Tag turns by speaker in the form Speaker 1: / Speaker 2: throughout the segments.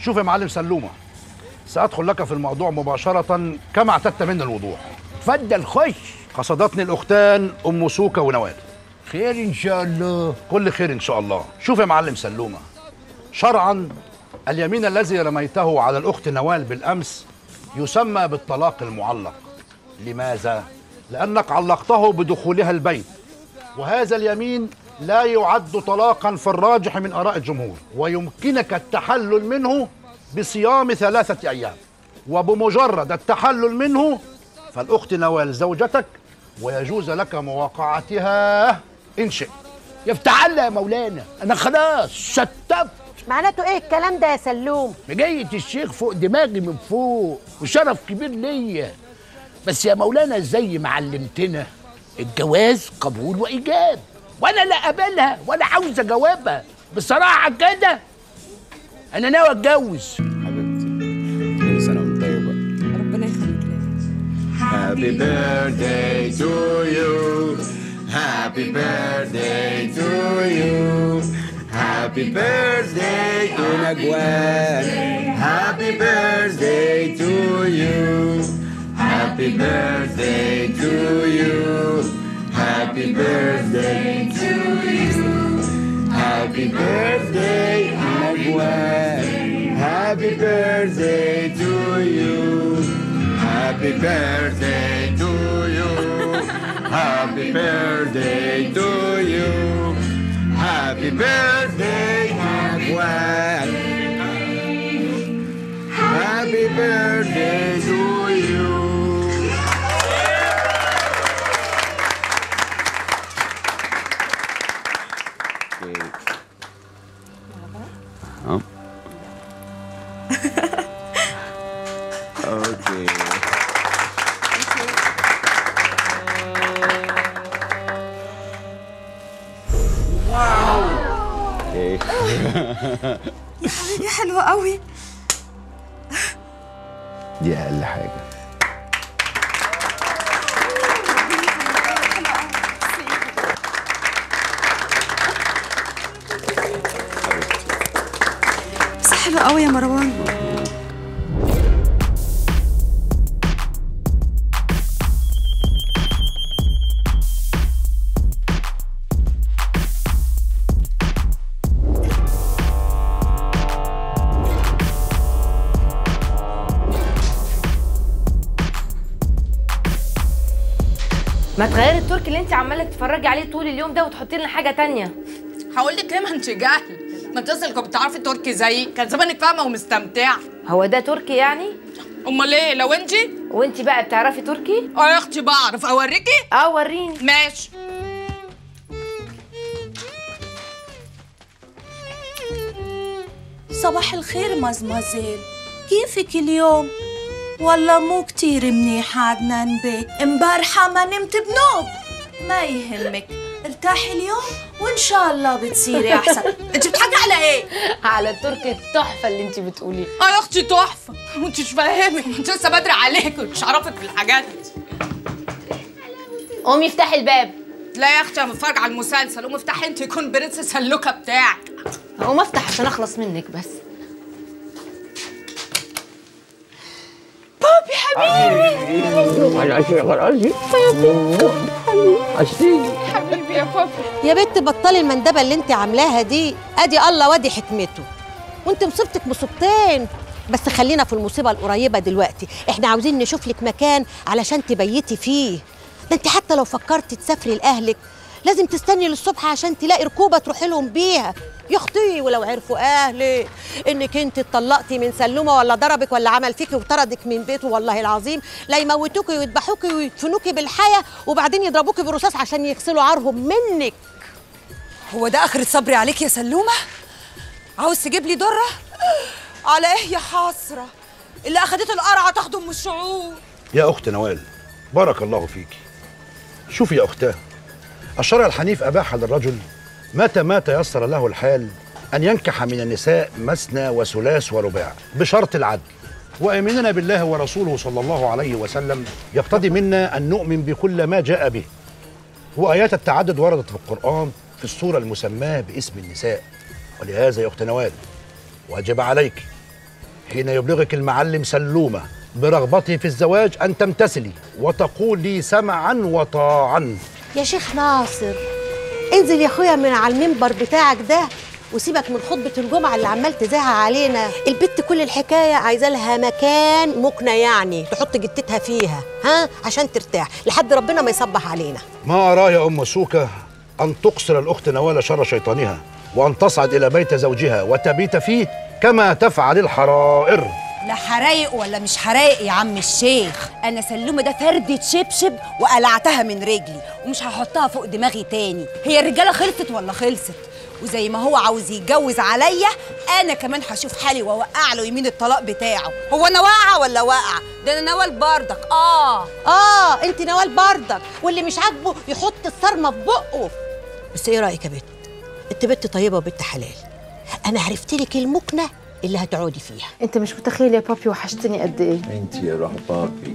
Speaker 1: شوف يا معلم سلومه سادخل لك في الموضوع مباشره كما اعتدت مني الوضوح
Speaker 2: اتفضل خش
Speaker 1: قصدتني الاختان ام سوكه ونوال
Speaker 2: خير ان شاء الله
Speaker 1: كل خير ان شاء الله شوف يا معلم سلومه شرعا اليمين الذي رميته على الاخت نوال بالامس يسمى بالطلاق المعلق لماذا لانك علقته بدخولها البيت وهذا اليمين لا يعد طلاقا في الراجح من اراء الجمهور ويمكنك التحلل منه بصيام ثلاثه ايام وبمجرد التحلل منه فالاخت نوال زوجتك ويجوز لك مواقعتها ان شئت
Speaker 2: يفتح الله يا مولانا انا خلاص شطبت
Speaker 3: معناته ايه الكلام ده يا سلوم
Speaker 2: مجية الشيخ فوق دماغي من فوق وشرف كبير ليا بس يا مولانا زي ما علمتنا الجواز قبول وايجاب وانا لا اقبلها ولا عاوز اجاوبها بصراحه كده انا ناوي اتجوز
Speaker 4: حبيبتي كل سنة وانت طيبة
Speaker 5: ربنا يخليك ليا
Speaker 4: Happy birthday to you Happy birthday to you Happy birthday to Nagwan Happy birthday to you Happy birthday to you Happy birthday to you Happy birthday Nagwan Happy birthday to you Happy birthday to you. Happy birthday to you. Happy birthday, Gwen. Happy birthday to you. Okay. Okay.
Speaker 5: دي حلوة قوي
Speaker 4: دي أقل حاجة
Speaker 5: بس حلوة قوي يا مروان
Speaker 6: ما تغيري التركي اللي انت عماله تتفرجي عليه طول اليوم ده وتحطي لنا حاجه تانية
Speaker 7: هقول لك ليه ما انت جاهل ما انت اصلا كنت بتعرفي تركي زيي كان زمانك فاهمه ومستمتعه
Speaker 6: هو ده تركي يعني
Speaker 7: امال ايه لو انت
Speaker 6: وانت بقى بتعرفي تركي
Speaker 7: اه يا اختي بعرف اوريكي
Speaker 6: اه وريني
Speaker 7: ماشي
Speaker 8: صباح الخير مزمزيل كيفك اليوم؟ والله مو كتير منيحة عدنان بيه امبارحة ما نمت بنوم ما يهمك ارتاحي اليوم وان شاء الله بتصيري احسن انت بتحكي على ايه؟
Speaker 6: على التركي التحفه اللي انت بتقوليه
Speaker 7: اه يا اختي تحفه وانت مش فاهمك انت لسه بدري عليك ومش عارفك في الحاجات
Speaker 6: قومي افتحي الباب
Speaker 7: لا يا اختي انا بتفرج على المسلسل قومي افتحي انت يكون برنس السلوكه بتاعك
Speaker 6: هقوم افتح عشان اخلص منك بس
Speaker 7: حبيبي يا بابا
Speaker 3: يا بنت بطلي المندبه اللي انت عاملاها دي ادي الله وادي حكمته وانت مصيبتك مصيبتين بس خلينا في المصيبه القريبه دلوقتي احنا عاوزين نشوف لك مكان علشان تبيتي فيه ده انت حتى لو فكرتي تسافري لاهلك لازم تستني للصبح عشان تلاقي ركوبه تروحي لهم بيها يا اختي ولو عرفوا اهلك انك انت اتطلقتي من سلومه ولا ضربك ولا عمل فيكي وطردك من بيته والله العظيم لا يموتوكي ويذبحوكي ويدفنوكي بالحياه وبعدين يضربوكي بالرصاص عشان يغسلوا عارهم منك
Speaker 5: هو ده اخرة صبري عليك يا سلومة عاوز تجيب لي درة على ايه يا حسرة اللي اخدته القرعة تاخده من الشعور
Speaker 1: يا اخت نوال بارك الله فيك شوفي يا اختاه الشرع الحنيف اباح للرجل متى ما تيسر له الحال ان ينكح من النساء مثنى وثلاث ورباع بشرط العدل وامننا بالله ورسوله صلى الله عليه وسلم يقتضي منا ان نؤمن بكل ما جاء به وايات التعدد وردت في القران في السوره المسماه باسم النساء ولهذا يا اخت نوال واجب عليك حين يبلغك المعلم سلومة برغبته في الزواج أن تمتثلي وتقول لي سمعا وطاعا
Speaker 3: يا شيخ ناصر انزل يا اخويا من على المنبر بتاعك ده وسيبك من خطبة الجمعة اللي عمال تذاعها علينا البت كل الحكاية عايزة لها مكان مكنة يعني تحط جتتها فيها ها عشان ترتاح لحد ربنا ما يصبح علينا
Speaker 1: ما أرى يا أم سوكة أن تقصر الأخت نوال شر شيطانها وأن تصعد إلى بيت زوجها وتبيت فيه كما تفعل الحرائر
Speaker 5: لا حرايق ولا مش حرايق يا عم الشيخ انا سلومه ده فردة شبشب وقلعتها من رجلي ومش هحطها فوق دماغي تاني هي الرجاله خلصت ولا خلصت وزي ما هو عاوز يتجوز عليا انا كمان هشوف حالي واوقع له يمين الطلاق بتاعه هو انا واقعه ولا واقعه ده انا نوال بردك اه
Speaker 3: اه انت نوال بردك واللي مش عاجبه يحط الصرمة في بقه بس ايه رأيك يا بت انت بنت طيبة وبنت حلال انا عرفت لك المكنة اللي هتقعدي فيها
Speaker 6: انت مش متخيل يا بابي وحشتني قد ايه
Speaker 4: انت يا روح بابي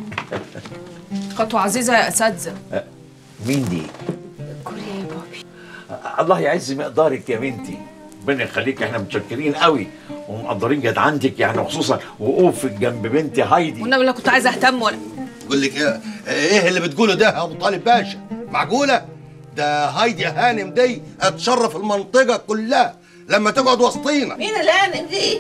Speaker 7: خطوة عزيزة يا أساتذة
Speaker 4: مين دي؟
Speaker 6: كوريا يا بابي
Speaker 9: الله يعز مقدارك يا بنتي ربنا يخليك احنا متشكرين قوي ومقدرين جدعنتك يعني خصوصا وقوفك جنب بنتي هايدي
Speaker 7: والنبي لو كنت عايزة أهتم ولا
Speaker 10: بقول لك ايه ايه اللي بتقوله ده يا ابو طالب باشا معقوله ده هايدي هانم دي اتشرف المنطقه كلها لما تقعد وسطينا
Speaker 8: مين الهانم دي؟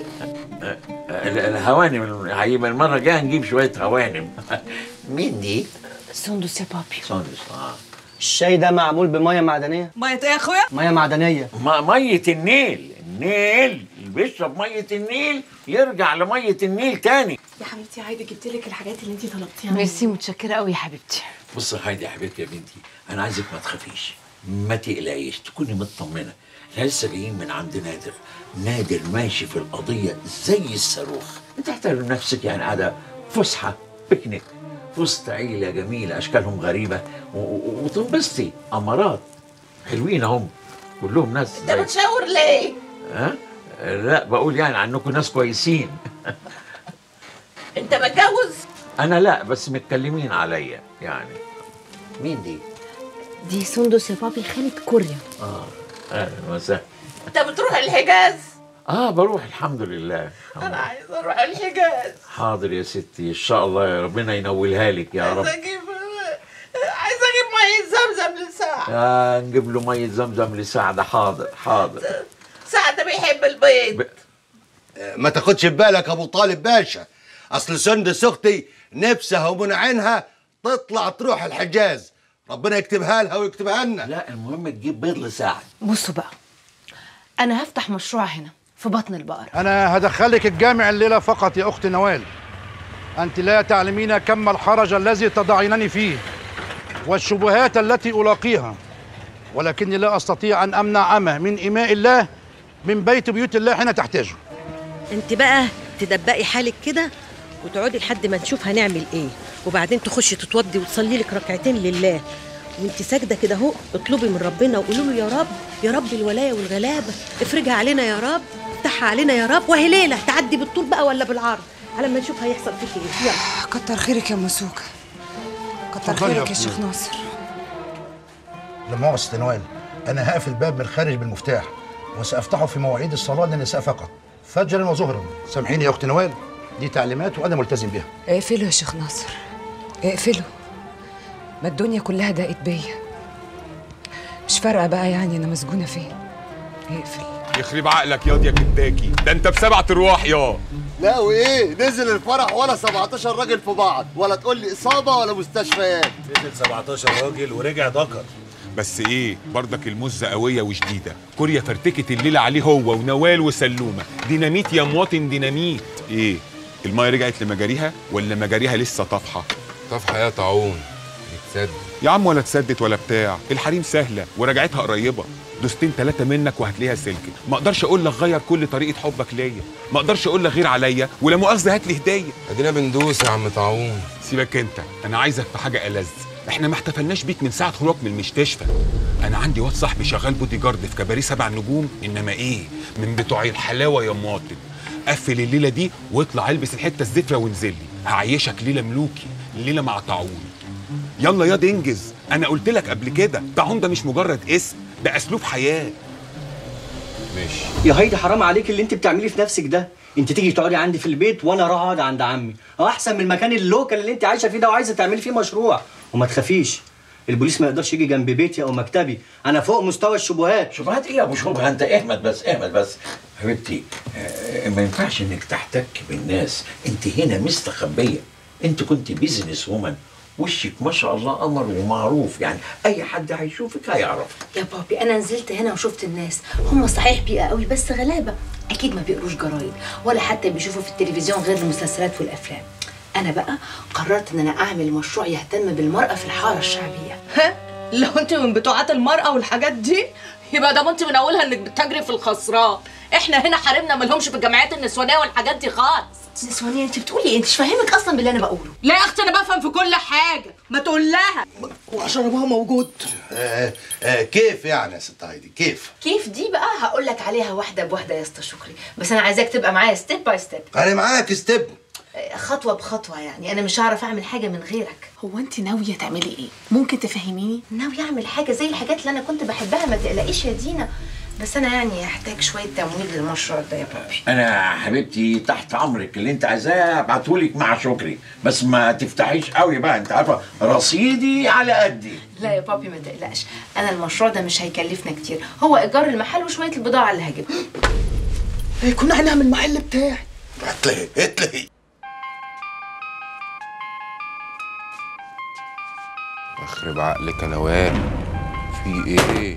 Speaker 9: ال- الهوانم هيبقى المره الجايه نجيب شويه هوانم مين دي؟
Speaker 6: سندس يا بابي
Speaker 9: سندس اه
Speaker 11: الشاي ده معمول بميه معدنيه
Speaker 7: مية إيه يا أخويا؟
Speaker 11: ميه معدنيه
Speaker 9: م- ميه النيل النيل اللي بيشرب ميه النيل يرجع لميه النيل تاني
Speaker 6: يا حبيبتي عايده جبت لك الحاجات اللي انت طلبتيها ميرسي متشكره قوي يا حبيبتي
Speaker 9: بص يا هايدي يا حبيبتي يا بنتي انا عايزك ما تخافيش ما تقلقيش تكوني مطمنه احنا لسه جايين من عند نادر نادر ماشي في القضيه زي الصاروخ انت احترم نفسك يعني قاعده فسحه بيكنيك في وسط عيله جميله اشكالهم غريبه و- و- وتنبسطي امارات حلوين هم كلهم ناس
Speaker 8: انت بتشاور ليه؟
Speaker 9: ها لا بقول يعني عنكم ناس كويسين
Speaker 8: انت متجوز؟
Speaker 9: انا لا بس متكلمين عليا يعني مين دي
Speaker 6: دي سندس يا بابي خالة كوريا
Speaker 9: اه اهلا وسهلا
Speaker 8: انت بتروح الحجاز؟
Speaker 9: اه بروح الحمد لله
Speaker 8: انا عايز اروح الحجاز
Speaker 9: حاضر يا ستي ان شاء الله يا ربنا ينولها لك يا رب
Speaker 8: عايز اجيب عايز اجيب ميه زمزم لسعد
Speaker 9: آه نجيب له ميه زمزم لسعد حاضر حاضر
Speaker 8: سعد بيحب البيض
Speaker 9: ب...
Speaker 10: ما تاخدش ببالك ابو طالب باشا اصل سندس اختي نفسها ومن عينها تطلع تروح الحجاز ربنا يكتبها لها ويكتبها لنا
Speaker 9: لا المهم تجيب بيض لسعد
Speaker 6: بصوا بقى انا هفتح مشروع هنا في بطن البقره
Speaker 1: أنا هدخلك الجامع الليلة فقط يا أخت نوال أنت لا تعلمين كم الحرج الذي تضعينني فيه والشبهات التي ألاقيها ولكني لا أستطيع أن أمنع أمة من إماء الله من بيت بيوت الله حين تحتاجه
Speaker 3: انت بقى تدبقي حالك كده وتقعدي لحد ما نشوف هنعمل ايه وبعدين تخشي تتوضي وتصلي لك ركعتين لله وانت ساجده كده اهو اطلبي من ربنا وقولوا له يا رب يا رب الولايه والغلابه افرجها علينا يا رب افتحها علينا يا رب وهي ليله تعدي بالطول بقى ولا بالعرض على ما نشوف هيحصل فيك ايه يلا
Speaker 5: كتر خيرك يا مسوكة كتر
Speaker 1: اتفضلي يا
Speaker 5: خيرك يا
Speaker 1: أخويا.
Speaker 5: شيخ ناصر
Speaker 1: لما أقصد نوال أنا هقفل الباب من الخارج بالمفتاح وسأفتحه في مواعيد الصلاة للنساء فقط فجرا وظهرا سامحيني يا أخت نوال دي تعليمات وأنا ملتزم بها
Speaker 5: اقفله يا شيخ ناصر اقفله ما الدنيا كلها ضاقت بيا مش فارقة بقى يعني أنا مسجونة فين اقفل
Speaker 12: يخرب عقلك ياض يا كنتاكي ده انت بسبعة ارواح يا
Speaker 10: لا وايه نزل الفرح ولا 17 راجل في بعض ولا تقول لي اصابه ولا مستشفيات
Speaker 13: نزل 17 راجل ورجع ذكر
Speaker 12: بس ايه برضك المزة قوية وشديدة كوريا فرتكت الليلة عليه هو ونوال وسلومة ديناميت يا مواطن ديناميت ايه المايه رجعت لمجاريها ولا مجاريها لسه طافحة
Speaker 14: طفحة يا طاعون يتصدق
Speaker 12: يا عم ولا تسدت ولا بتاع الحريم سهلة ورجعتها قريبة دوستين ثلاثة منك وهتلاقيها سلكت ما اقدرش اقول لك غير كل طريقة حبك ليا ما اقدرش اقول لك غير عليا ولا مؤاخذة هات لي هدية
Speaker 14: ادينا بندوس يا عم طاعون
Speaker 12: سيبك انت انا عايزك في حاجه ألذ احنا ما احتفلناش بيك من ساعه خروجك من المستشفى انا عندي واد صاحبي شغال بودي جارد في كباريه سبع نجوم انما ايه من بتوعي الحلاوه يا مواطن قفل الليله دي واطلع البس الحته الزفره وانزل لي هعيشك ليله ملوكي ليله مع طاعون يلا ياض انجز انا قلت لك قبل كده طاعون ده مش مجرد اسم ده اسلوب حياه
Speaker 14: ماشي
Speaker 11: يا هيدي حرام عليك اللي انت بتعمليه في نفسك ده انت تيجي تقعدي عندي في البيت وانا اروح اقعد عند عمي اه احسن من المكان اللوكال اللي انت عايشه فيه ده وعايزه تعملي فيه مشروع وما تخافيش البوليس ما يقدرش يجي جنب بيتي او مكتبي انا فوق مستوى الشبهات
Speaker 9: شبهات ايه يا ابو شبهه انت اهمل بس اهمل بس حبيبتي آه، ما ينفعش انك تحتك بالناس انت هنا مستخبيه انت كنت بيزنس وومن وشك ما شاء الله قمر ومعروف يعني اي حد هيشوفك هيعرف
Speaker 6: يا بابي انا نزلت هنا وشفت الناس هم صحيح بيئة قوي بس غلابه اكيد ما بيقروش جرايد ولا حتى بيشوفوا في التلفزيون غير المسلسلات والافلام انا بقى قررت ان انا اعمل مشروع يهتم بالمراه في الحاره الشعبيه
Speaker 7: ها لو انت من بتوعات المرأة والحاجات دي يبقى ده انت من اولها انك بتجري في الخسران احنا هنا حارمنا مالهمش في الجمعيات النسوانيه والحاجات دي خالص
Speaker 6: نسوانيه انت بتقولي ايه انت مش فاهمك اصلا باللي انا بقوله
Speaker 7: لا يا اختي انا بفهم في كل حاجه ما تقول لها
Speaker 10: وعشان ابوها موجود آه آه كيف يعني يا ست هايدي كيف
Speaker 6: كيف دي بقى هقول لك عليها واحده بواحده يا اسطى شكري بس انا عايزاك تبقى معايا ستيب باي ستيب
Speaker 10: انا معاك ستيب
Speaker 6: خطوه بخطوه يعني انا مش هعرف اعمل حاجه من غيرك
Speaker 15: هو انت ناويه تعملي ايه ممكن تفهميني
Speaker 6: ناوي اعمل حاجه زي الحاجات اللي انا كنت بحبها ما تقلقيش يا دينا بس انا يعني هحتاج شويه تمويل للمشروع ده يا بابي
Speaker 9: انا حبيبتي تحت امرك اللي انت عايزاه ابعتهولك مع شكري بس ما تفتحيش قوي بقى انت عارفه رصيدي على قدي
Speaker 6: لا يا بابي ما تقلقش انا المشروع ده مش هيكلفنا كتير هو ايجار المحل وشويه البضاعه اللي هجيبها
Speaker 10: كنا هنعمل المحل بتاعي هتلاقي هتلاقي
Speaker 14: اخرب عقلك يا نوال في ايه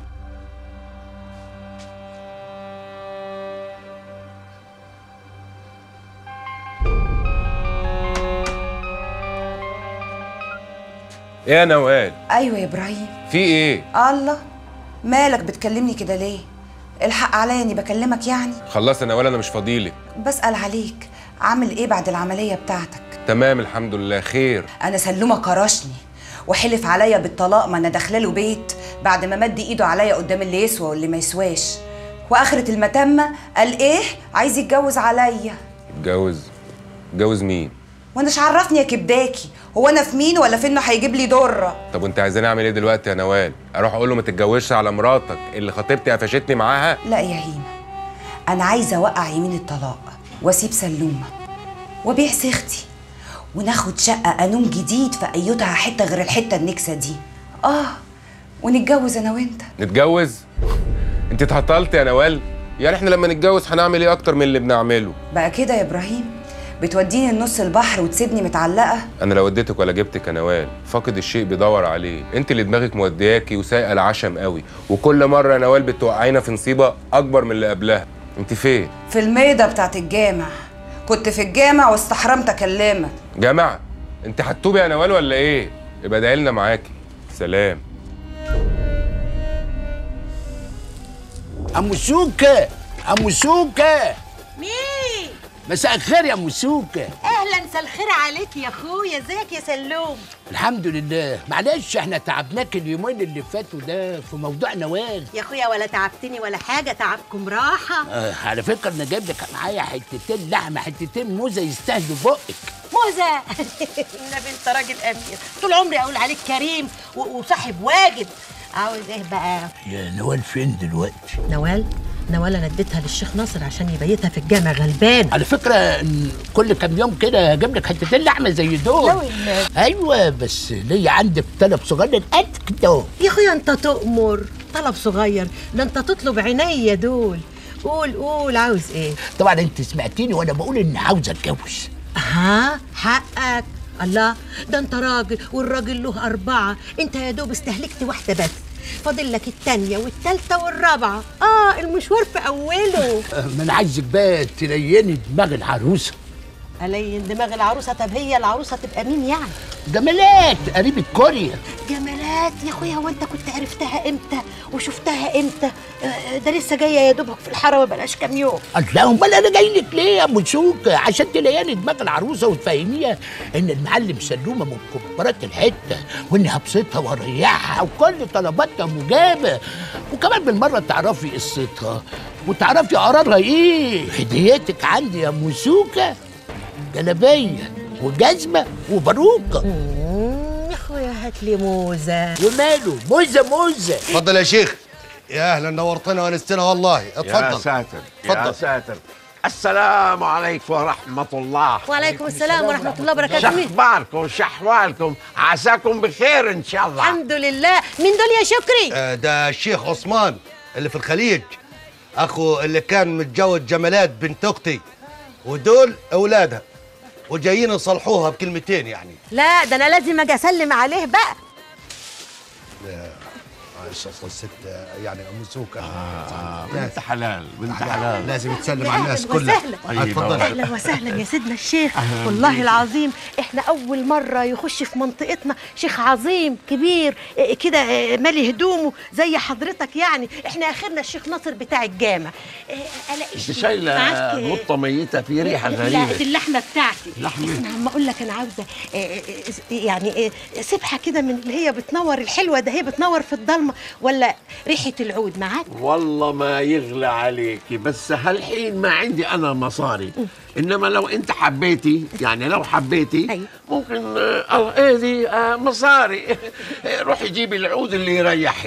Speaker 14: ايه يا نوال
Speaker 5: ايوه يا ابراهيم
Speaker 14: في ايه
Speaker 5: الله مالك بتكلمني كده ليه الحق عليا اني بكلمك يعني
Speaker 14: خلص يا نوال انا مش فاضيلك
Speaker 5: بسال عليك عامل ايه بعد العمليه بتاعتك
Speaker 14: تمام الحمد لله خير
Speaker 5: انا سلومه كرشني وحلف عليا بالطلاق ما انا داخله له بيت بعد ما مد ايده عليا قدام اللي يسوى واللي ما يسواش واخره المتمه قال ايه عايز يتجوز عليا
Speaker 14: اتجوز اتجوز مين
Speaker 5: وانا مش عرفني يا كبداكي هو انا في مين ولا في انه هيجيب لي ضره
Speaker 14: طب وانت عايزاني اعمل ايه دلوقتي يا نوال اروح اقول له ما تتجوزش على مراتك اللي خطيبتي قفشتني معاها
Speaker 5: لا يا هيمه انا عايزه اوقع يمين الطلاق واسيب سلومه وابيع سيختي وناخد شقه قانون جديد في ايتها حته غير الحته النكسه دي اه ونتجوز انا وانت
Speaker 14: نتجوز انت اتهطلت يا نوال يعني احنا لما نتجوز هنعمل ايه اكتر من اللي بنعمله
Speaker 5: بقى كده يا ابراهيم بتوديني النص البحر وتسيبني متعلقه
Speaker 14: انا لو وديتك ولا جبتك يا نوال فاقد الشيء بيدور عليه انت اللي دماغك مودياكي وسايقه العشم قوي وكل مره يا نوال بتوقعينا في نصيبه اكبر من اللي قبلها انت فين
Speaker 5: في الميضه بتاعت الجامع كنت في الجامع واستحرمت اكلمك
Speaker 14: جامعه انت هتتوبي يا نوال ولا ايه يبقى ادعي لنا معاكي سلام
Speaker 2: ام سوكه ام سوكه
Speaker 3: مين
Speaker 2: مساء الخير يا ام سوكه
Speaker 3: اهلا مساء الخير عليك يا اخويا ازيك يا سلوم
Speaker 2: الحمد لله معلش احنا تعبناك اليومين اللي فاتوا ده في موضوع نوال
Speaker 3: يا اخويا ولا تعبتني ولا حاجه تعبكم راحه
Speaker 2: آه على فكره انا جايب لك معايا حتتين لحمه حتتين موزه يستاهلوا بقك
Speaker 3: موزه النبي انت راجل امير طول عمري اقول عليك كريم و- وصاحب واجب عاوز ايه بقى
Speaker 2: يا نوال فين دلوقتي
Speaker 3: نوال نوال انا اديتها للشيخ ناصر عشان يبيتها في الجامع غلبان
Speaker 2: على فكره إن كل كام يوم كده اجيب لك حتتين لحمه زي دول
Speaker 3: لا والله.
Speaker 2: ايوه بس ليا عندك طلب صغير قد كده
Speaker 3: يا اخويا انت تؤمر طلب صغير ده انت تطلب عينيا دول قول قول عاوز ايه
Speaker 2: طبعا انت سمعتيني وانا بقول اني عاوز اتجوز
Speaker 3: ها حقك الله ده انت راجل والراجل له أربعة انت يا دوب استهلكت واحدة بس فاضل لك التانية والتالتة والرابعة اه المشوار في أوله
Speaker 2: آه، ما انا عايزك بقى تليني دماغ العروسه
Speaker 3: ألين دماغ العروسة طب هي العروسة تبقى مين يعني؟
Speaker 2: جمالات قريبة كوريا
Speaker 3: جمالات يا اخويا هو انت كنت عرفتها امتى وشفتها امتى آه، ده لسه جايه يا دوبك في الحاره ما بقاش كام يوم
Speaker 2: الله امال انا جاي لك ليه يا ام سوكه عشان تلياني دماغ العروسه وتفهميها ان المعلم سلومه من كبارات الحته واني هبسطها واريحها وكل طلباتها مجابه وكمان بالمره تعرفي قصتها وتعرفي قرارها ايه هديتك عندي يا ام سوكه جلابيه وجزمه وباروكه
Speaker 3: يا اخويا هات لي موزه
Speaker 2: وماله موزه موزه
Speaker 10: اتفضل يا شيخ يا اهلا نورتنا وانستنا والله اتفضل
Speaker 9: يا ساتر
Speaker 10: اتفضل.
Speaker 9: يا ساتر
Speaker 16: السلام عليكم ورحمة الله
Speaker 3: وعليكم السلام ورحمة الله وبركاته مين؟
Speaker 16: شخباركم شحوالكم عساكم بخير إن شاء الله
Speaker 3: الحمد لله مين دول يا شكري؟
Speaker 10: آه، ده الشيخ عثمان اللي في الخليج اخو اللي كان متجوز جمالات بنت اختي ودول اولادها وجايين يصلحوها بكلمتين يعني
Speaker 3: لا ده انا لازم اجي اسلم عليه بقى
Speaker 10: معلش اصل الست يعني امسوكه
Speaker 16: آه بنت حلال بنت حلال
Speaker 10: لازم تسلم على
Speaker 3: أهلاً
Speaker 10: الناس كلها
Speaker 3: وسهلاً.
Speaker 10: اتفضل
Speaker 3: اهلا وسهلا يا سيدنا الشيخ
Speaker 10: أهلاً
Speaker 3: والله
Speaker 10: بيك.
Speaker 3: العظيم احنا اول مره يخش في منطقتنا شيخ عظيم كبير إيه كده إيه مالي هدومه زي حضرتك يعني احنا اخرنا الشيخ ناصر بتاع الجامع إيه الاقي
Speaker 16: انت
Speaker 3: الشيخ
Speaker 16: شايله
Speaker 3: معاك إيه؟
Speaker 16: نقطه ميته في ريحه
Speaker 3: لا دي
Speaker 16: غريبه
Speaker 3: اللحمه بتاعتي
Speaker 16: لحمة؟
Speaker 3: اسمع عم اقول لك انا عاوزه إيه إيه يعني إيه سبحه كده من اللي هي بتنور الحلوه ده هي بتنور في الضلمه ولا ريحه العود معاك
Speaker 16: والله ما يغلى عليكي بس هالحين ما عندي انا مصاري انما لو انت حبيتي يعني لو حبيتي ممكن آه ايه دي آه مصاري روحي جيبي العود اللي يريحك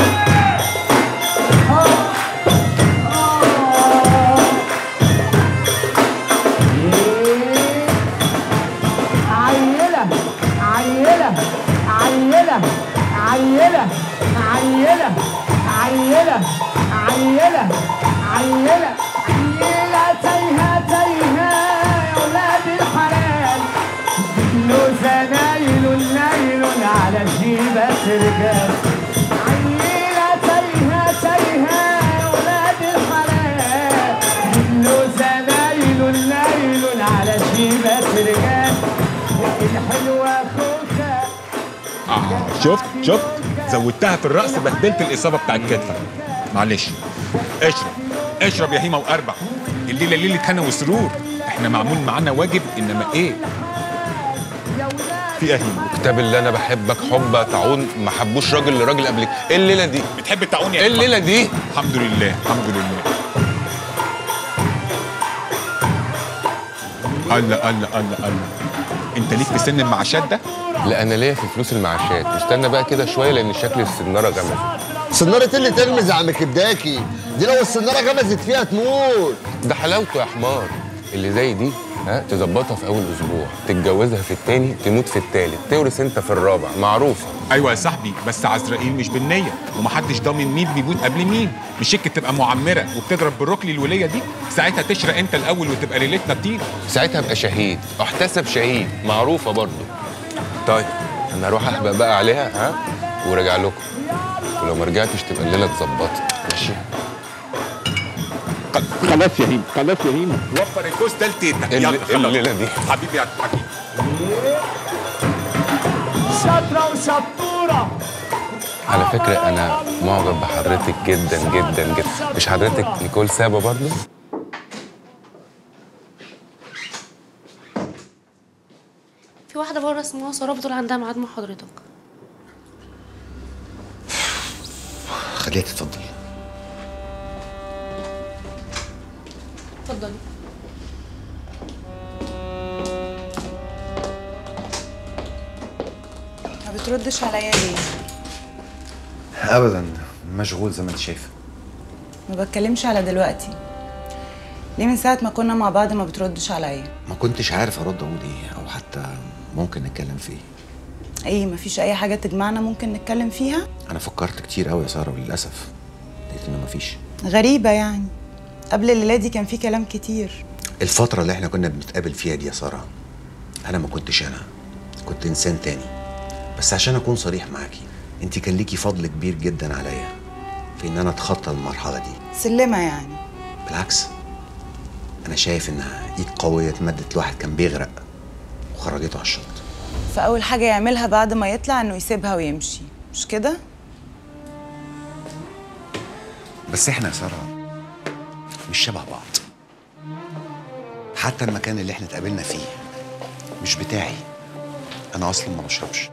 Speaker 17: عيلة عيلة عيلة عيلة عيلة عيلة عيلة عيلة عيلة تايهة تايهة يا ولاد الحلال له زمايل نايل على جيبة رجال عيلة تايهة تايهة يا ولاد الحلال له زمايل نايل على جيبة رجال الحلوة خوخة
Speaker 12: اه شفت شفت زودتها في الرأس بهدلت الإصابة بتاع الكتفة معلش اشرب اشرب يا هيمة وأربع الليلة ليلة هنا وسرور احنا معمول معانا واجب إنما إيه في أهيمة
Speaker 14: كتاب اللي انا بحبك حب تعون ما حبوش راجل لراجل قبلك ايه الليله دي
Speaker 12: بتحب التعاون يا
Speaker 14: ايه الليله دي
Speaker 12: الحمد لله الحمد لله الله الله الله الله انت ليك في سن المعاشات ده
Speaker 14: لا انا ليا في فلوس المعاشات استنى بقى كده شويه لان شكل السناره غمز
Speaker 18: سنارة اللي تغمز يا عم كبداكي دي لو السنارة غمزت فيها تموت
Speaker 14: ده حلاوته يا حمار اللي زي دي ها تظبطها في اول اسبوع تتجوزها في التاني تموت في التالت تورث انت في الرابع معروفه
Speaker 12: ايوه يا صاحبي بس عزرائيل مش بالنيه ومحدش ضامن مين بيموت قبل مين مش شك تبقى معمره وبتضرب بالركل الوليه دي ساعتها تشرق انت الاول وتبقى ليلتنا طين
Speaker 14: ساعتها ابقى شهيد احتسب شهيد معروفه برضه طيب انا اروح احبق بقى عليها ها وراجع لكم ولو ما رجعتش تبقى الليله اتظبطت ماشي
Speaker 12: خلاص يا هيم خلاص يا هيم وفر الكوس ده لتيتك
Speaker 14: إيه
Speaker 12: يلا
Speaker 14: اللي- إيه الليلة دي؟
Speaker 12: حبيبي يا حبيبي
Speaker 17: شاطرة وشطورة
Speaker 14: على فكره انا معجب بحضرتك جدا جدا جدا مش حضرتك نيكول سابا برضه
Speaker 15: في واحدة بره اسمها سارة بتقول عندها ميعاد مع حضرتك
Speaker 19: خليها تتفضل
Speaker 15: اتفضلي
Speaker 5: ما بتردش عليا ليه
Speaker 19: ابدا مشغول زي ما انت شايفه
Speaker 5: ما بتكلمش على دلوقتي ليه من ساعة ما كنا مع بعض ما بتردش عليا
Speaker 19: ما كنتش عارف ارد اقول ايه او حتى ممكن نتكلم في ايه
Speaker 5: ايه مفيش اي حاجة تجمعنا ممكن نتكلم فيها
Speaker 19: انا فكرت كتير قوي يا ساره وللاسف لقيت انه مفيش
Speaker 5: غريبة يعني قبل الليلة دي كان في كلام كتير
Speaker 19: الفتره اللي احنا كنا بنتقابل فيها دي يا ساره انا ما كنتش انا كنت انسان تاني بس عشان اكون صريح معاكي انت كان ليكي فضل كبير جدا عليا في ان انا اتخطى المرحله دي
Speaker 5: سلمة يعني
Speaker 19: بالعكس انا شايف انها ايد قويه اتمدت لواحد كان بيغرق وخرجته على الشط
Speaker 5: فأول حاجة يعملها بعد ما يطلع إنه يسيبها ويمشي مش كده؟
Speaker 19: بس احنا يا ساره مش شبه بعض حتى المكان اللي احنا اتقابلنا فيه مش بتاعي انا اصلا ما بشربش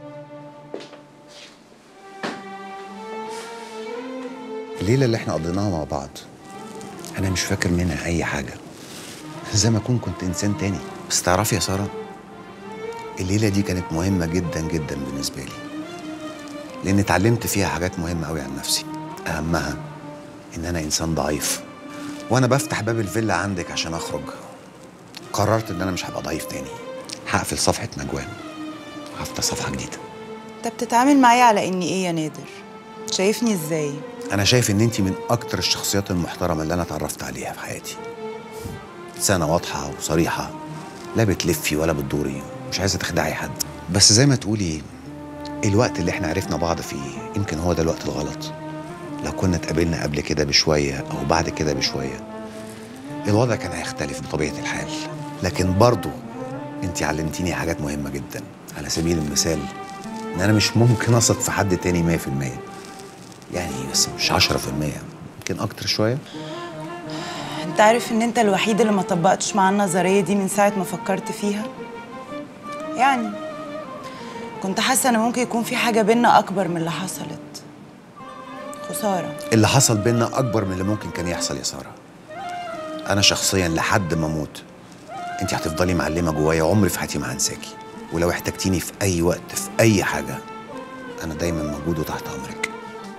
Speaker 19: الليله اللي احنا قضيناها مع بعض انا مش فاكر منها اي حاجه زي ما اكون كنت انسان تاني بس تعرفي يا ساره الليله دي كانت مهمه جدا جدا بالنسبه لي لان اتعلمت فيها حاجات مهمه قوي عن نفسي اهمها ان انا انسان ضعيف وانا بفتح باب الفيلا عندك عشان اخرج قررت ان انا مش هبقى ضعيف تاني هقفل صفحه نجوان هفتح صفحه جديده
Speaker 20: انت بتتعامل معايا على اني ايه يا نادر شايفني ازاي
Speaker 19: انا شايف ان انت من اكتر الشخصيات المحترمه اللي انا اتعرفت عليها في حياتي انسانه واضحه وصريحه لا بتلفي ولا بتدوري مش عايزه تخدعي حد بس زي ما تقولي الوقت اللي احنا عرفنا بعض فيه يمكن هو ده الوقت الغلط لو كنا اتقابلنا قبل كده بشويه او بعد كده بشويه الوضع كان هيختلف بطبيعه الحال لكن برضه انت علمتيني حاجات مهمه جدا على سبيل المثال ان انا مش ممكن اثق في حد تاني 100% يعني بس مش 10% يمكن اكتر شويه
Speaker 20: انت عارف ان انت الوحيد اللي ما طبقتش مع النظريه دي من ساعه ما فكرت فيها يعني كنت حاسه ان ممكن يكون في حاجه بينا اكبر من اللي حصلت خساره
Speaker 19: اللي حصل بينا اكبر من اللي ممكن كان يحصل يا ساره انا شخصيا لحد ما اموت انت هتفضلي معلمه جوايا عمري في حياتي ما هنساكي ولو احتجتيني في اي وقت في اي حاجه انا دايما موجود وتحت امرك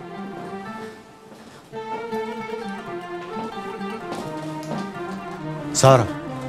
Speaker 19: ساره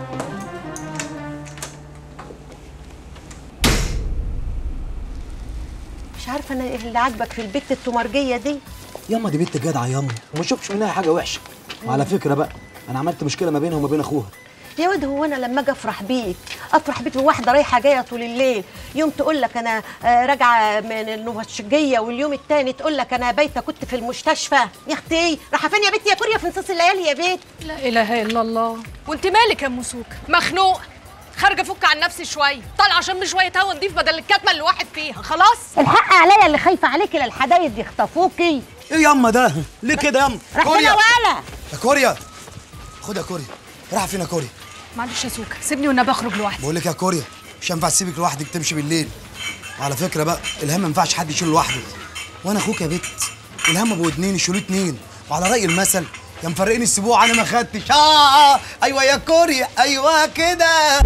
Speaker 3: مش عارفه انا ايه اللي عاجبك في البت التمرجيه دي
Speaker 21: ياما دي بنت جدعه ياما وما شفتش منها حاجه وحشه وعلى فكره بقى انا عملت مشكله ما بينها وما بين اخوها
Speaker 3: يا واد هو انا لما اجي افرح بيك افرح بيك بواحده رايحه جايه طول الليل يوم تقول لك انا آه، راجعه من النوفشجيه واليوم التاني تقول لك انا بايته كنت في المستشفى يا اختي رايحه فين يا بنتي يا كوريا في نصاص الليالي يا بيت
Speaker 7: لا اله الا الله وانت مالك يا ام سوكه مخنوقه خارجه افك عن نفسي شويه طالعه عشان شويه هوا نضيف بدل الكتمه اللي واحد فيها خلاص
Speaker 3: الحق عليا اللي خايفه عليكي للحدايد يخطفوكي
Speaker 21: ايه ياما ده ليه كده ياما
Speaker 3: راح فين يا ولا
Speaker 21: يا كوريا خد يا كوريا راح فين يا كوريا
Speaker 7: معلش يا سوكه سيبني والنبي اخرج لوحدي
Speaker 21: بقول لك يا كوريا مش هينفع تسيبك لوحدك تمشي بالليل وعلى فكره بقى الهم ما ينفعش حد يشيله لوحده وانا اخوك يا بت الهم ابو اتنين يشيلوه اتنين وعلى راي المثل يا مفرقني السبوع انا ما خدتش آه, اه ايوه يا كوريا ايوه كده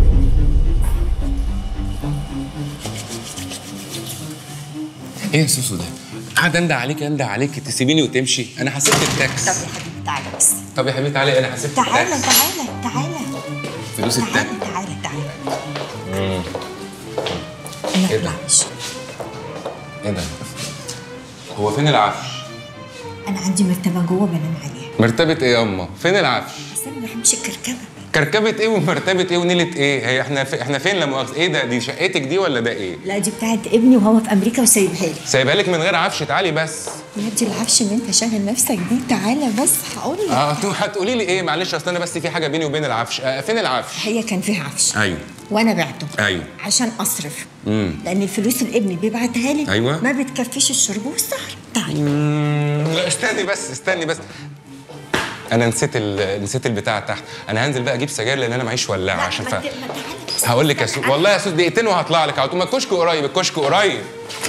Speaker 14: ايه يا سوسو ده؟ قاعد انده عليك انده عليك تسيبيني وتمشي انا حسبت التاكس
Speaker 8: طب يا حبيبي تعالى بس
Speaker 14: طب يا حبيبي تعالي انا حسبت
Speaker 8: تعالى
Speaker 14: التاكس
Speaker 8: تعالى تعالى
Speaker 14: فلوس التاكس
Speaker 8: تعالى تعالى
Speaker 14: مم. ايه ده؟ ايه ده؟ هو فين العفش؟
Speaker 8: انا عندي مرتبه جوه بنام عليها
Speaker 14: مرتبة ايه يا اما؟ فين العفش؟
Speaker 8: بس انا ما بحبش الكركبه
Speaker 14: كركبة ايه ومرتبة ايه ونيلة ايه؟ هي احنا في احنا فين لا مؤاخذة؟ ايه ده؟ دي شقتك دي ولا ده ايه؟
Speaker 8: لا دي بتاعت ابني وهو في امريكا وسايبها لي
Speaker 14: سايبها لك من غير عفش تعالي بس
Speaker 8: يا دي العفش اللي انت شاغل نفسك بيه تعالى بس هقول لك
Speaker 14: اه تو- هتقولي لي ايه؟ معلش اصل انا بس في حاجة بيني وبين العفش آه فين العفش؟
Speaker 8: هي كان فيها عفش
Speaker 14: ايوه
Speaker 8: وانا بعته
Speaker 14: ايوه
Speaker 8: عشان اصرف
Speaker 14: امم
Speaker 8: لان الفلوس اللي ابني بيبعتها لي
Speaker 14: أيوة.
Speaker 8: ما بتكفيش الشرب والسهر تعالى
Speaker 14: مم، لا استني بس استني بس انا نسيت ال... نسيت البتاع تحت انا هنزل بقى اجيب سجاير لان انا معيش ولاعه عشان ف... هقول لك يا سو والله يا سو دقيقتين وهطلع لك على طول ما الكشك قريب الكشك قريب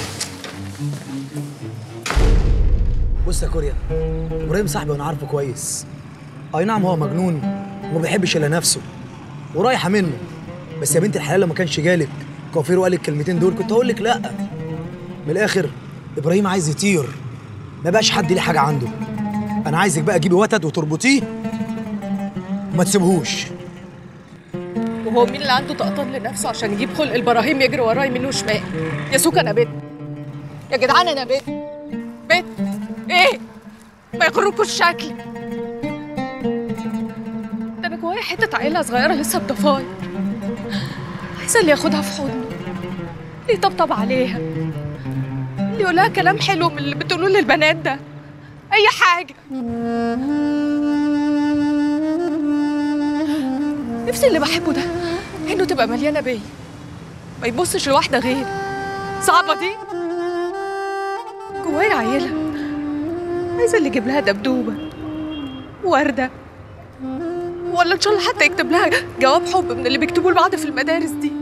Speaker 21: بص يا كوريا ابراهيم صاحبي وانا عارفه كويس اي نعم هو مجنون وما بيحبش الا نفسه ورايحه منه بس يا بنت الحلال لو ما كانش جالك كوافير وقال لك الكلمتين دول كنت هقول لك لا من الاخر ابراهيم عايز يطير ما بقاش حد ليه حاجه عنده انا عايزك بقى تجيبي وتد وتربطيه وما تسيبهوش
Speaker 7: وهو مين اللي عنده طقطان لنفسه عشان يجيب خلق البراهيم يجري وراه يمين وشمال يا سوكا انا بنت يا جدعان انا بنت بنت ايه ما يغركوش شكلي ده انا جوايا حته عيله صغيره لسه بضفاير عايزه اللي ياخدها في حضنه اللي يطبطب عليها اللي يقول لها كلام حلو من اللي بتقولوه للبنات ده اي حاجه نفسي اللي بحبه ده عينه تبقى مليانه بيا ما يبصش لواحده غيري صعبه دي جوايا عيله عايزه اللي يجيب لها دبدوبه ورده ولا ان شاء الله حتى يكتب لها جواب حب من اللي بيكتبوه لبعض في المدارس دي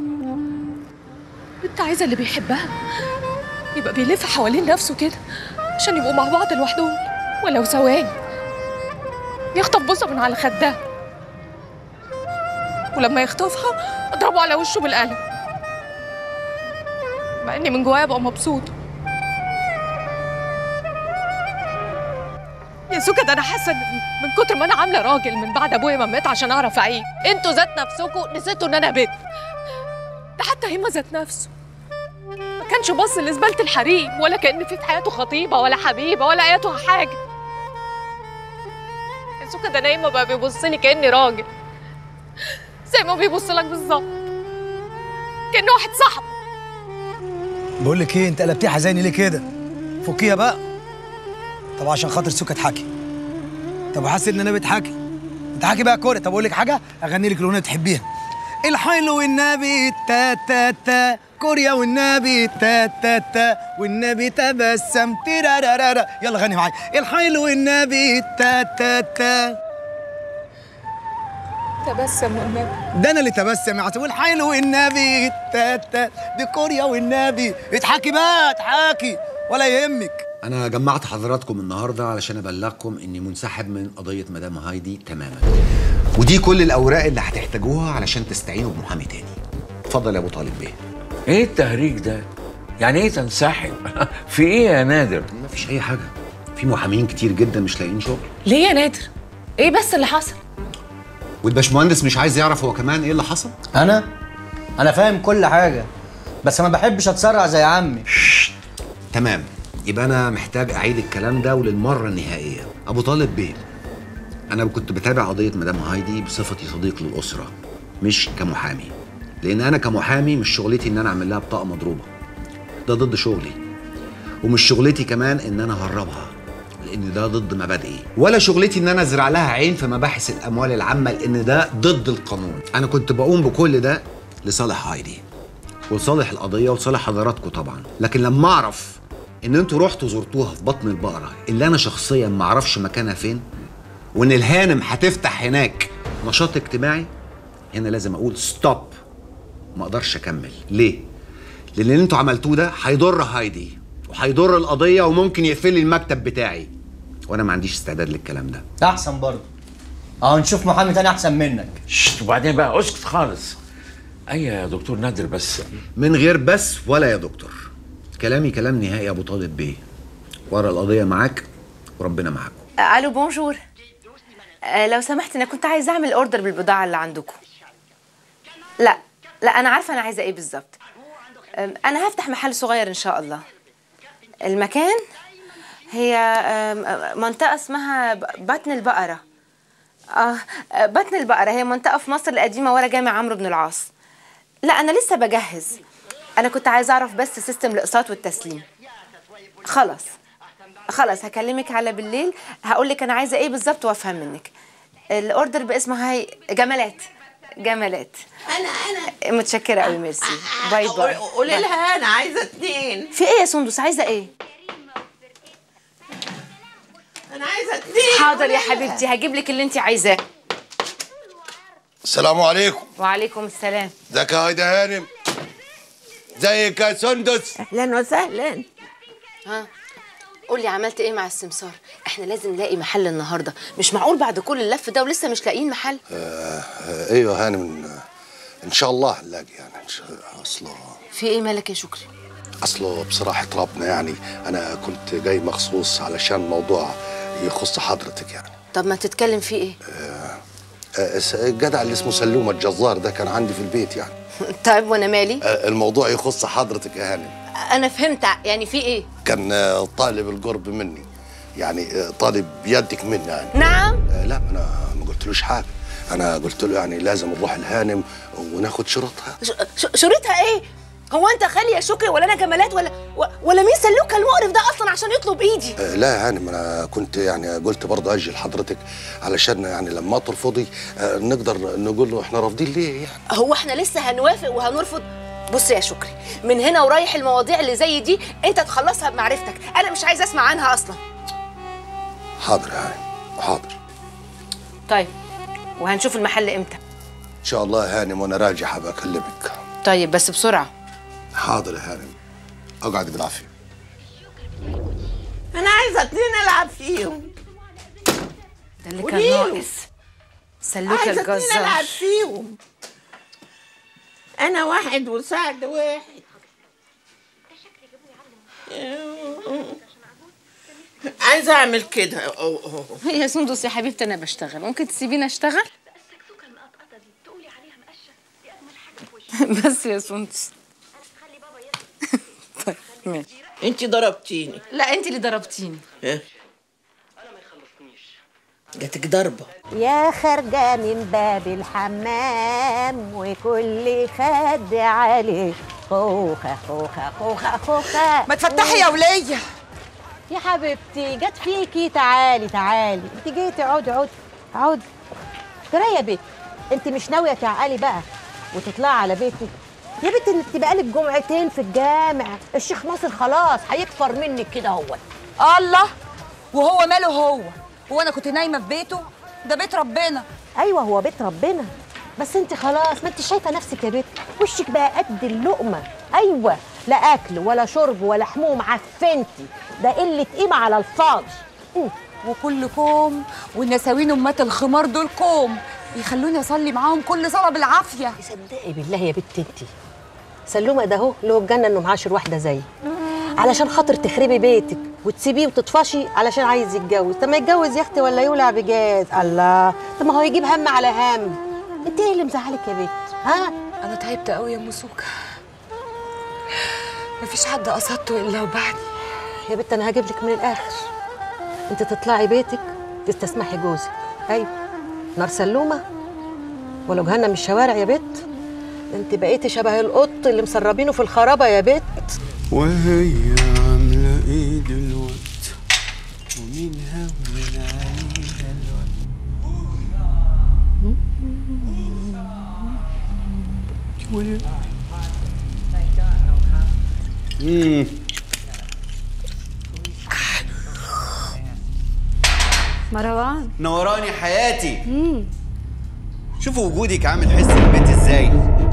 Speaker 7: انت عايزه اللي بيحبها يبقى بيلف حوالين نفسه كده عشان يبقوا مع بعض لوحدهم ولو ثواني يخطف بوسه من على خدها ولما يخطفها اضربه على وشه بالقلم مع اني من جوايا ابقى مبسوطه يا سكة ده انا حاسه إن من كتر ما انا عامله راجل من بعد ابويا ما مات عشان اعرف اعيش انتوا ذات نفسكم نسيتوا ان انا بنت ده حتى هيما ذات نفسه ما كانش باص لزباله الحريم ولا كان في في حياته خطيبه ولا حبيبه ولا اياتها حاجه سكة ده نايمه بقى بيبص لي كاني راجل زي ما بيبص لك بالظبط كانه واحد صاحبه
Speaker 21: بقول لك ايه انت قلبتيها حزيني ليه كده فكيها بقى طب عشان خاطر سكه تحكي طب وحاسس ان انا بتحكي انت حكي بقى كوره طب اقول لك حاجه اغني لك الاغنيه بتحبيها الحلو والنبي تا تا تا كوريا والنبي تا تا تا والنبي تبسم تيرارارارا يلا غني معايا الحلو والنبي تا تا تا
Speaker 7: تبسم والنبي
Speaker 21: ده انا اللي تبسم يا عطيه والحلو والنبي تا تا دي كوريا والنبي اضحكي بقى اضحكي ولا يهمك
Speaker 19: انا جمعت حضراتكم النهارده علشان ابلغكم اني منسحب من قضيه مدام هايدي تماما ودي كل الاوراق اللي هتحتاجوها علشان تستعينوا بمحامي تاني اتفضل يا ابو طالب بيه
Speaker 9: ايه التهريج ده؟ يعني ايه تنسحب؟ في ايه يا نادر؟
Speaker 19: مفيش اي حاجه في محامين كتير جدا مش لاقيين شغل
Speaker 15: ليه يا نادر ايه بس اللي حصل
Speaker 19: والباشمهندس مش عايز يعرف هو كمان ايه اللي حصل
Speaker 11: انا انا فاهم كل حاجه بس ما بحبش اتسرع زي عمي
Speaker 19: تمام يبقى انا محتاج اعيد الكلام ده وللمره النهائيه ابو طالب بيه انا كنت بتابع قضيه مدام هايدي بصفتي صديق للاسره مش كمحامي لان انا كمحامي مش شغلتي ان انا اعمل لها بطاقه مضروبه ده ضد شغلي ومش شغلتي كمان ان انا اهربها لان ده ضد مبادئي ولا شغلتي ان انا ازرع لها عين في مباحث الاموال العامه لان ده ضد القانون انا كنت بقوم بكل ده لصالح هايدي ولصالح القضيه ولصالح حضراتكم طبعا لكن لما اعرف ان انتوا رحتوا زرتوها في بطن البقره اللي انا شخصيا ما اعرفش مكانها فين وان الهانم هتفتح هناك نشاط اجتماعي هنا لازم اقول ستوب ما اقدرش اكمل ليه لان اللي انتوا عملتوه ده هيضر هايدي وهيضر القضيه وممكن يقفل لي المكتب بتاعي وانا ما عنديش استعداد للكلام ده
Speaker 11: احسن برضه اه نشوف محامي تاني احسن منك
Speaker 9: شت وبعدين بقى اسكت خالص ايوه يا دكتور نادر بس
Speaker 19: من غير بس ولا يا دكتور كلامي كلام نهائي يا ابو طالب بيه ورا القضيه معاك وربنا معاكم
Speaker 6: الو بونجور آه، لو سمحت انا كنت عايزه اعمل اوردر بالبضاعه اللي عندكم لا لا انا عارفه انا عايزه ايه بالظبط أم، انا هفتح محل صغير ان شاء الله المكان هي أم، منطقه اسمها ب- بطن البقره اه آه، بطن البقره هي منطقه في مصر القديمه ورا جامع عمرو بن العاص لا انا لسه بجهز انا كنت عايزه اعرف بس سيستم الاقساط والتسليم خلاص خلاص هكلمك على بالليل هقول لك انا عايزه ايه بالظبط وافهم منك الاوردر باسمه هاي جمالات جمالات
Speaker 8: انا انا
Speaker 6: متشكره قوي ميرسي باي باي
Speaker 8: قولي
Speaker 6: باي.
Speaker 8: لها انا عايزه اتنين
Speaker 6: في ايه يا سندس عايزه ايه
Speaker 8: انا عايزه اتنين
Speaker 6: حاضر يا حبيبتي هجيب لك اللي انت عايزاه
Speaker 10: السلام عليكم
Speaker 6: وعليكم السلام
Speaker 10: ازيك يا هايدا هانم ازيك يا سندس
Speaker 8: اهلا وسهلا
Speaker 6: ها قولي عملت ايه مع السمسار احنا لازم نلاقي محل النهارده مش معقول بعد كل اللف ده ولسه مش لاقيين محل
Speaker 10: آه ايوه هانم ان شاء الله نلاقي يعني إن شاء اصله
Speaker 6: في ايه مالك يا شكري
Speaker 10: اصله بصراحه ربنا يعني انا كنت جاي مخصوص علشان موضوع يخص حضرتك يعني
Speaker 6: طب ما تتكلم فيه ايه
Speaker 10: آه، الس- الجدع اللي اسمه سلومه الجزار ده كان عندي في البيت يعني
Speaker 6: طيب وانا مالي
Speaker 10: آه، الموضوع يخص حضرتك يا هانم
Speaker 6: انا فهمت يعني في ايه
Speaker 10: كان آه، طالب القرب مني يعني آه، طالب يدك مني يعني
Speaker 6: نعم
Speaker 10: آه، لا انا ما قلتلوش حاجه انا قلت له يعني لازم نروح الهانم وناخد شروطها
Speaker 6: ش- ش- شروطها ايه هو انت خالي يا شكري ولا انا جمالات ولا و- ولا مين سلوكه المقرف ده اصلا عشان يطلب ايدي
Speaker 10: آه، لا يا هانم انا كنت يعني قلت برضه اجل حضرتك علشان يعني لما ترفضي آه، نقدر نقول له احنا رافضين ليه يعني
Speaker 6: هو احنا لسه هنوافق وهنرفض بص يا شكري من هنا ورايح المواضيع اللي زي دي انت تخلصها بمعرفتك انا مش عايزه اسمع عنها اصلا
Speaker 10: حاضر يا هانم حاضر
Speaker 6: طيب وهنشوف المحل امتى
Speaker 10: ان شاء الله يا هانم وانا راجع هبقى اكلمك
Speaker 6: طيب بس بسرعه
Speaker 10: حاضر يا هانم اقعد بالعافيه
Speaker 8: انا عايزه اتنين العب فيهم
Speaker 6: ده اللي كان
Speaker 8: قوليله.
Speaker 6: ناقص سلوكه
Speaker 8: عايزه اتنين
Speaker 6: الجزار
Speaker 8: العب فيهم انا واحد وسعد واحد
Speaker 4: عايزه اعمل كده أو- أو.
Speaker 15: يا سندس يا حبيبتي انا بشتغل ممكن تسيبيني اشتغل بس يا سندس طيب ماشي
Speaker 4: انت ضربتيني
Speaker 15: لا انت اللي ضربتيني
Speaker 4: إيه؟ جاتك ضربه
Speaker 3: يا خارجة من باب الحمام وكل خد عليه خوخة خوخة خوخة خوخة
Speaker 5: ما تفتحي يا ولية
Speaker 3: يا حبيبتي جت فيكي تعالي تعالي انت جيتي اقعدي اقعدي اقعدي ترى يا بنت انت مش ناويه تعقلي بقى وتطلعي على بيتك يا بنت انت بقالك جمعتين في الجامع الشيخ ناصر خلاص هيكفر منك كده هو
Speaker 5: الله وهو ماله هو هو انا كنت نايمه في بيته ده بيت ربنا
Speaker 3: ايوه هو بيت ربنا بس انت خلاص ما انت شايفه نفسك يا بنت وشك بقى قد اللقمه ايوه لا اكل ولا شرب ولا حموم عفنتي ده قله قيمه على الفاضي
Speaker 5: وكل كوم والنساوين امات الخمار دول كوم يخلوني اصلي معاهم كل صلاه بالعافيه
Speaker 3: صدقي بالله يا بنت انت سلومه ده اهو له الجنه انه معاشر واحده زيي علشان خاطر تخربي بيتك وتسيبيه وتطفشي علشان عايز يتجوز طب ما يتجوز يا اختي ولا يولع بجاز الله طب ما هو يجيب هم على هم انت ايه اللي مزعلك يا بنت ها
Speaker 5: انا تعبت قوي يا ام سوكه مفيش حد قصدته الا وبعدي
Speaker 3: يا بنت انا هجيب لك من الاخر انت تطلعي بيتك تستسمحي جوزك ايوه نار سلومه ولو جهنم الشوارع يا بت انت بقيتي شبه القط اللي مسربينه في الخرابه يا بت
Speaker 22: وهي عاملة ايه دلوقتي ومين هون عليها الوقت
Speaker 23: مم.
Speaker 15: مروان
Speaker 23: نوراني حياتي شوفوا وجودك عامل حس البيت ازاي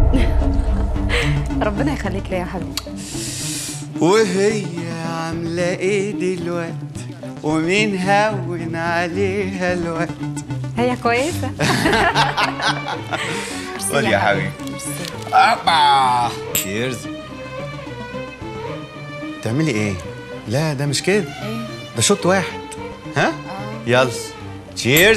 Speaker 15: ربنا يخليك ليا يا حبيبي
Speaker 22: وهي عاملة ايه دلوقتي ومين هون عليها الوقت
Speaker 15: هي كويسه
Speaker 23: قول يا حبيبي أبا تشيرز تعملي ايه؟ لا ده مش كده ده شوط واحد ها؟ يلا تشيرز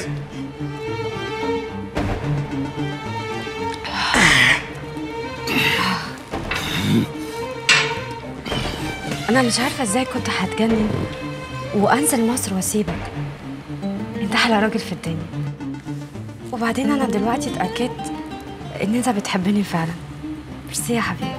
Speaker 15: انا مش عارفه ازاي كنت هتجنن وانزل مصر واسيبك انت احلى راجل في الدنيا وبعدين انا دلوقتي اتاكدت ان انت بتحبني فعلا ميرسي يا حبيبي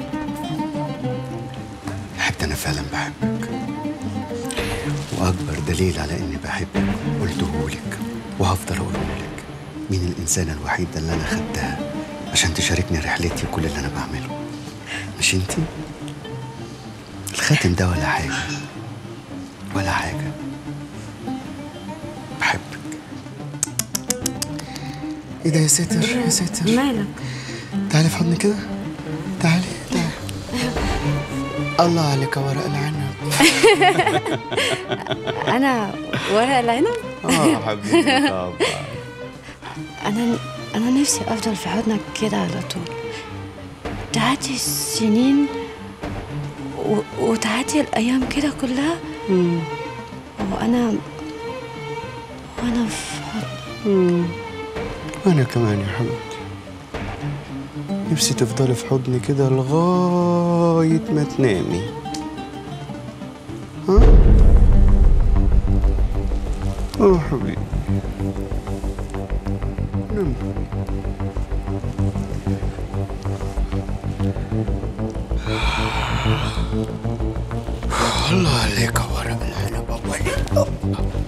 Speaker 23: حتى انا فعلا بحبك واكبر دليل على اني بحبك قلته لك وهفضل اقوله لك مين الانسانه الوحيده اللي انا خدتها عشان تشاركني رحلتي وكل اللي انا بعمله مش انتي الخاتم ده ولا حاجه ولا حاجه بحبك ايه ده يا ساتر يا ساتر
Speaker 15: مالك
Speaker 23: تعالي في حضني كده تعالي تعالي الله عليك يا ورق العنب
Speaker 15: انا ورق العنب
Speaker 23: اه حبيبي طبعا
Speaker 15: انا انا نفسي افضل في حضنك كده على طول تعدي السنين و... وتعدي الايام كده كلها وانا وانا في حضن
Speaker 23: وانا كمان يا حبيبتي نفسي تفضلي في حضني كده لغاية ما تنامي ها؟ اه حبيبي نام الله عليك يا ورق العنب أبو علي.